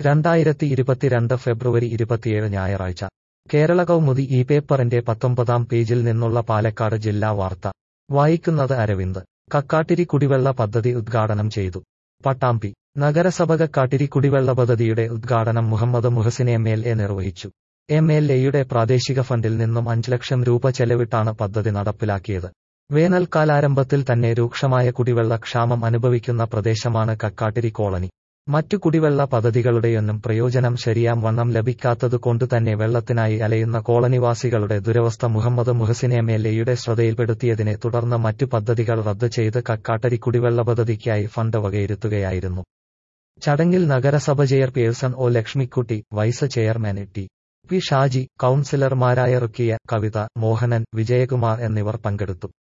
രണ്ടായിരത്തി ഇരുപത്തിരണ്ട് ഫെബ്രുവരി ഇരുപത്തിയേഴ് ഞായറാഴ്ച കേരള കൗമുദി ഈ പേപ്പറിന്റെ പത്തൊമ്പതാം പേജിൽ നിന്നുള്ള പാലക്കാട് ജില്ലാ വാർത്ത വായിക്കുന്നത് അരവിന്ദ് കക്കാട്ടിരി കുടിവെള്ള പദ്ധതി ഉദ്ഘാടനം ചെയ്തു പട്ടാമ്പി നഗരസഭ കക്കാട്ടിരി കുടിവെള്ള പദ്ധതിയുടെ ഉദ്ഘാടനം Muhammad Muhsin M L A നിർവഹിച്ചു എം എൽ എയുടെ പ്രാദേശിക ഫണ്ടിൽ നിന്നും അഞ്ച് ലക്ഷം രൂപ ചെലവിട്ടാണ് പദ്ധതി നടപ്പിലാക്കിയത് വേനൽക്കാലാരംഭത്തിൽ തന്നെ രൂക്ഷമായ കുടിവെള്ള ക്ഷാമം അനുഭവിക്കുന്ന പ്രദേശമാണ് കക്കാട്ടിരി കോളനി മറ്റു കുടിവെള്ള പദ്ധതികളുടെയൊന്നും പ്രയോജനം ശരിയാം വണ്ണം ലഭിക്കാത്തത് കൊണ്ടുതന്നെ വെള്ളത്തിനായി അലയുന്ന കോളനിവാസികളുടെ ദുരവസ്ഥ മുഹമ്മദ് മുഹസിൻ എം എൽ എയുടെ ശ്രദ്ധയിൽപ്പെടുത്തിയതിനെ തുടർന്ന് മറ്റു പദ്ധതികൾ റദ്ദ് ചെയ്ത് കക്കാട്ടരി കുടിവെള്ള പദ്ധതിക്കായി ഫണ്ട് വകയിരുത്തുകയായിരുന്നു ചടങ്ങിൽ നഗരസഭ chairperson O Lakshmikutty vice chairman T P Shaji കൌൺസിലർമാരായ റുക്കിയ കവിത മോഹനൻ വിജയകുമാർ എന്നിവർ പങ്കെടുത്തു